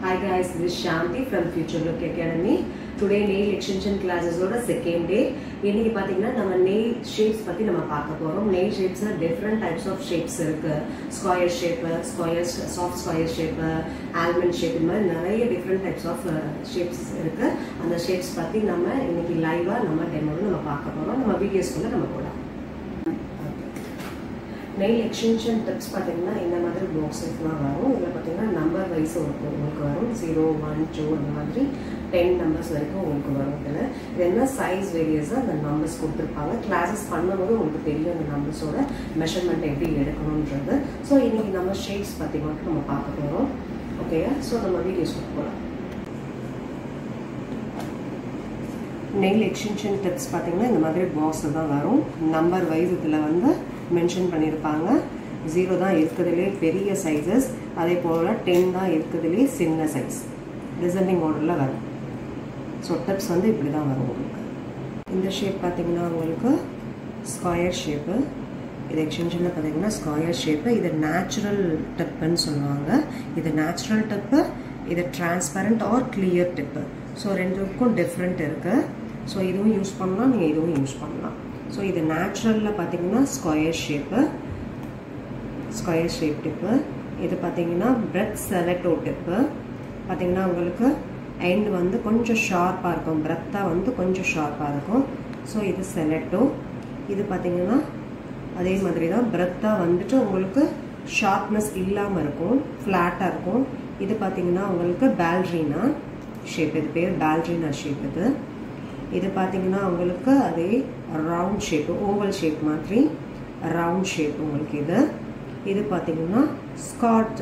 Hi guys, this is Shanti from Future Look Academy. Today nail extension classes ஓட second day இன்னைக்கு பார்த்தீங்கன்னா நம்ம nail shapes பற்றி நம்ம பார்க்க போகிறோம் நெயில் ஷேப்ஸில் டிஃப்ரெண்ட் டைப்ஸ் ஆஃப் ஷேப்ஸ் இருக்கு square shape square soft square shape almond shape இந்த மாதிரி நிறைய டிஃப்ரெண்ட் டைப்ஸ் ஆஃப் ஷேப்ஸ் இருக்கு அந்த ஷேப்ஸ் பற்றி நம்ம இன்னைக்கு லைவாக நம்ம டெமோவில் நம்ம பார்க்க போகிறோம் நம்ம வீடியோஸ்குள்ளே நம்ம போகலாம் நெயில் எக்ஸ்டென்ஷன் டிப்ஸ் பார்த்தீங்கன்னா இந்த மாதிரி பாக்ஸஸ்லாம் வரும் இதில் பார்த்தீங்கன்னா நம்பர் வைஸ் உங்களுக்கு உங்களுக்கு வரும் ஜீரோ ஒன் டூ அந்த மாதிரி டென் நம்பர்ஸ் வரைக்கும் உங்களுக்கு வரும் இதில் இது என்ன சைஸ் வேரியஸாக அந்த நம்பர்ஸ் கொடுத்துருப்பாங்க கிளாஸஸ் பண்ணும்போது உங்களுக்கு தெரியும் அந்த நம்பர்ஸோட மெஷர்மெண்ட் எப்படி எடுக்கணுன்றது ஸோ இன்னைக்கு நம்ம ஷேப்ஸ் பற்றி மட்டும் நம்ம பார்க்க போகிறோம் ஓகேயா ஸோ நம்ம வீடியோஸ் போகலாம் நெயில் எக்ஸ்டென்ஷன் டிப்ஸ் பார்த்தீங்கன்னா இந்த மாதிரி பாக்ஸ் தான் வரும் நம்பர் வைஸ் இதில் வந்து மென்ஷன் பண்ணியிருப்பாங்க ஜீரோ தான் இருக்கிறதுலே பெரிய சைஸஸ் அதே போல் டென் தான் இருக்கிறதுலே சின்ன சைஸ் டிசைனிங் ஆர்டரில் வரும் ஸோ டிப்ஸ் வந்து இப்படி தான் வரும் உங்களுக்கு இந்த ஷேப் பார்த்தீங்கன்னா உங்களுக்கு ஸ்கொயர் ஷேப்பு இது எக்ஸ்டென்ஷனில் பார்த்தீங்கன்னா ஸ்கொயர் ஷேப்பு இது நேச்சுரல் டிப்புன்னு சொல்லுவாங்க இது நேச்சுரல் டிப்பு இது transparent or clear tip so ரெண்டுக்கும் டிஃப்ரெண்ட் இருக்குது ஸோ இதுவும் யூஸ் பண்ணலாம் நீங்கள் இதுவும் யூஸ் பண்ணலாம் ஸோ இது நேச்சுரலில் பார்த்தீங்கன்னா square shape square shape tip இது பார்த்தீங்கன்னா பிரெத் செலட்டோ டிப்பு பார்த்தீங்கன்னா உங்களுக்கு எண்ட் வந்து கொஞ்சம் ஷார்ப்பாக இருக்கும் பிரெத்தாக வந்து கொஞ்சம் ஷார்ப்பாக இருக்கும் ஸோ இது செலட்டோ இது பார்த்தீங்கன்னா அதே மாதிரி தான் பிரெத்தாக வந்துட்டு உங்களுக்கு ஷார்ப்னஸ் இல்லாமல் இருக்கும் ஃப்ளாட்டாக இருக்கும் இது பார்த்தீங்கன்னா உங்களுக்கு பேல்ட்ரீனா ஷேப் இது பேர் பேல்ட்ரீனா ஷேப் இது இது பார்த்தீங்கன்னா உங்களுக்கு அதே ரவுண்ட் ஷேப் ஓவல் ஷேப் மாதிரி ரவுண்ட் ஷேப் உங்களுக்கு இது இது பார்த்தீங்கன்னா ஸ்காட்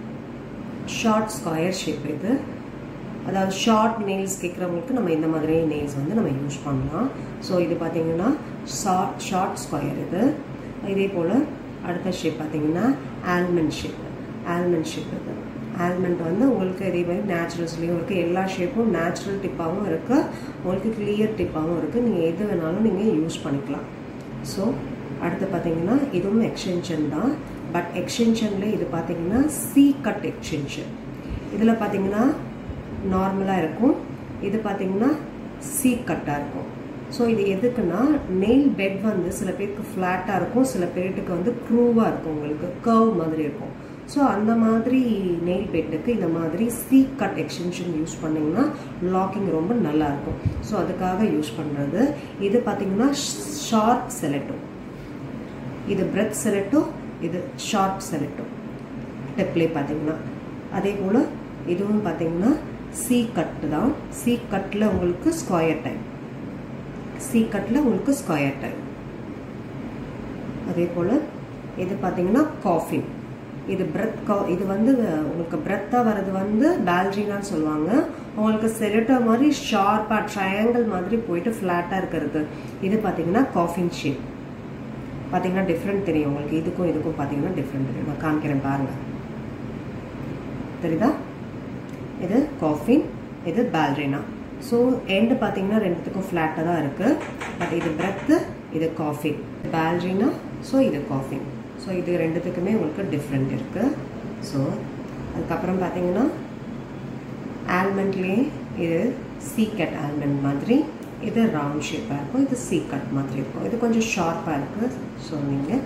ஷார்ட் ஸ்கொயர் ஷேப் இது அதாவது ஷார்ட் நெயில்ஸ் கேட்குறவங்களுக்கு நம்ம இந்த மாதிரி நெயில்ஸ் வந்து நம்ம யூஸ் பண்ணலாம் ஸோ இது பார்த்தீங்கன்னா ஷார்ட் ஷார்ட் ஸ்கொயர் இது இதே போல் அடுத்த ஷேப் பார்த்தீங்கன்னா ஆல்மண்ட் ஷேப் ஆல்மண்ட் ஷேப் இது ஆல்மண்ட் வந்து உங்களுக்கு இதே மாதிரி நேச்சுரல்ஸ்லேயும் இருக்குது எல்லா ஷேப்பும் நேச்சுரல் டிப்பாகவும் இருக்குது உங்களுக்கு கிளியர் டிப்பாகவும் இருக்குது நீங்கள் எது வேணாலும் நீங்கள் யூஸ் பண்ணிக்கலாம் ஸோ அடுத்து பார்த்தீங்கன்னா இதுவும் எக்ஸ்டென்ஷன் தான் பட் எக்ஸ்டென்ஷனில் இது பார்த்தீங்கன்னா சி கட் எக்ஸ்டென்ஷன் இதில் பார்த்தீங்கன்னா நார்மலாக இருக்கும் இது பார்த்தீங்கன்னா சி கட்டாக இருக்கும் ஸோ இது எதுக்குன்னா நெயில் பெட் வந்து சில பேருக்கு ஃப்ளாட்டாக இருக்கும் சில பேர்ட்டுக்கு வந்து க்ரூவாக இருக்கும் உங்களுக்கு கர்வ் மாதிரி இருக்கும் ஸோ அந்த மாதிரி நெயில் பெட்டுக்கு இந்த மாதிரி சி கட் எக்ஸ்டென்ஷன் யூஸ் பண்ணிங்கன்னா லாக்கிங் ரொம்ப நல்லாயிருக்கும் ஸோ அதுக்காக யூஸ் பண்ணுறது இது பார்த்தீங்கன்னா ஷார்ப் செலட்டோ இது பிரெத் செலட்டோ இது ஷார்ப் செலட்டோ டெப்லே பார்த்தீங்கன்னா அதே போல் இதுவும் பார்த்தீங்கன்னா சி கட்டு தான் சி கட்டில் உங்களுக்கு ஸ்கொயர் டைம் சி கட்டில் உங்களுக்கு ஸ்கொயர் டைம் அதே போல் இது பார்த்தீங்கன்னா காஃபின் இது பிரெத் கா இது வந்து உங்களுக்கு பிரெத்தாக வர்றது வந்து பேல்ஜினான்னு சொல்லுவாங்க உங்களுக்கு செலட்டோ மாதிரி ஷார்ப்பாக ட்ரையாங்கிள் மாதிரி போயிட்டு ஃப்ளாட்டாக இருக்கிறது இது பார்த்தீங்கன்னா காஃபின் ஷேப் பார்த்தீங்கன்னா டிஃப்ரெண்ட் தெரியும் உங்களுக்கு இதுக்கும் இதுக்கும் பார்த்தீங்கன்னா டிஃப்ரெண்ட் தெரியும் நான் காமிக்கிறேன் பாருங்கள் தெரியுதா இது காஃபின் இது பேல்ரினா ஸோ எண்டு பார்த்தீங்கன்னா ரெண்டுத்துக்கும் ஃப்ளாட்டாக தான் இருக்குது பட் இது பிரெத்து இது காஃபின் பேல்ரினா ஸோ இது காஃபின் ஸோ இது ரெண்டுத்துக்குமே உங்களுக்கு டிஃப்ரெண்ட் இருக்குது ஸோ அதுக்கப்புறம் பார்த்தீங்கன்னா ஆல்மண்ட்லேயே இது சீ கட் ஆல்மண்ட் மாதிரி இது ரவுண்ட் ஷேப்பாக இருக்கும் இது சீ கட் மாதிரி இருக்கும் இது கொஞ்சம் ஷார்ப்பாக இருக்குது ஸோ நீங்கள்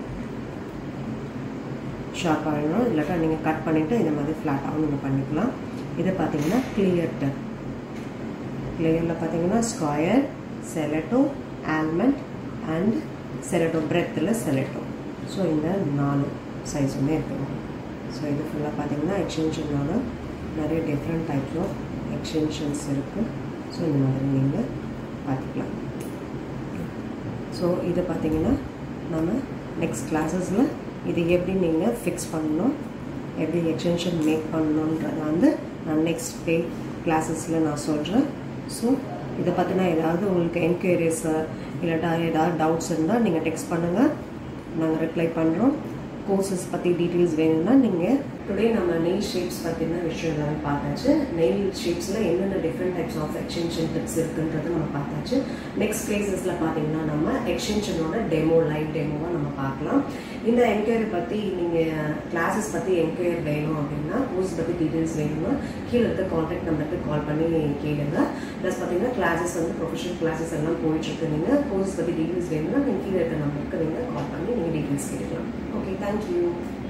ஷார்ப்பாக வேணும் இல்லாட்டா நீங்கள் கட் பண்ணிவிட்டு இந்த மாதிரி ஃப்ளாட்டாகவும் நீங்கள் பண்ணிக்கலாம் இது பார்த்தீங்கன்னா கிளியர் டர் கிளியரில் பார்த்தீங்கன்னா square stiletto almond and stiletto பிரெத்தில் செலட்டோ ஸோ இந்த நாலு சைஸுமே இருக்குது ஸோ இது ஃபுல்லாக பார்த்தீங்கன்னா எக்ஸ்டென்ஷனோட நிறைய டிஃப்ரெண்ட் டைப்ஸ் ஆஃப் எக்ஸ்டென்ஷன்ஸ் இருக்குது ஸோ இந்த மாதிரி நீங்கள் பார்த்துக்கலாம் ஸோ இது பார்த்தீங்கன்னா நம்ம நெக்ஸ்ட் கிளாஸஸில் இது எப்படி நீங்கள் ஃபிக்ஸ் பண்ணணும் எப்படி எக்ஸ்டென்ஷன் மேக் பண்ணணுன்றத வந்து நான் நெக்ஸ்ட் டே கிளாஸஸில் நான் சொல்கிறேன் ஸோ இதை பற்றின ஏதாவது உங்களுக்கு என்கொயரிஸ் இல்லாட்டா ஏதாவது டவுட்ஸ் இருந்தால் நீங்கள் டெக்ஸ்ட் பண்ணுங்கள் நாங்கள் ரிப்ளை பண்ணுறோம் கோர்சஸ் பற்றி டீட்டெயில்ஸ் வேணும்னா நீங்கள் டுடே நம்ம நெயில் ஷேப்ஸ் பற்றின விஷயம் எல்லாமே பார்த்தாச்சு நெயில் ஷேப்ஸில் என்னென்ன different types of extension tips இருக்குன்றது நம்ம பார்த்தாச்சு நெக்ஸ்ட் கிளேசஸில் பார்த்தீங்கன்னா நம்ம எக்ஸ்டென்ஷனோட டெமோ லைவ் டெமோவாக நம்ம பார்க்கலாம் இந்த என்கொயரி பற்றி நீங்கள் கிளாஸஸ் பற்றி என்கொயரி வேணும் அப்படின்னா கோர்ஸ் பற்றி டீட்டெயில்ஸ் வேணும்னா கீழே இருக்க காண்டாக்ட் நம்பருக்கு கால் பண்ணி கேளுங்க ப்ளஸ் பார்த்தீங்கன்னா கிளாஸஸ் வந்து ப்ரொஃபஷனல் கிளாஸஸ் எல்லாம் போயிட்டுருக்கு நீங்கள் கோர்ஸ் பற்றி டீட்டெயில்ஸ் வேணும்னா நீங்கள் கீழே இருக்க நம்பருக்கு நீங்கள் கால் பண்ணி நீங்கள் டீட்டெயில்ஸ் கேட்கலாம் ஓகே தேங்க்யூ